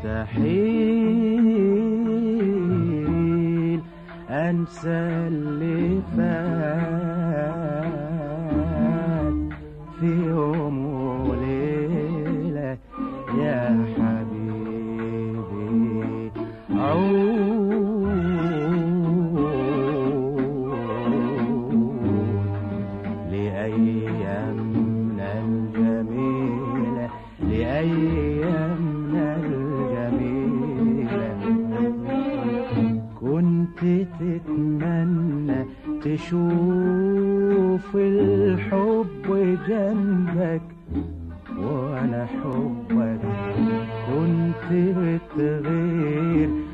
مستحيل أنسى اللي فات في يوم وليلة يا حبيبي عود لأيامنا الجميلة لأيامنا الجميلة كنت تتمنى تشوف الحب جنبك وانا حبك كنت بتغير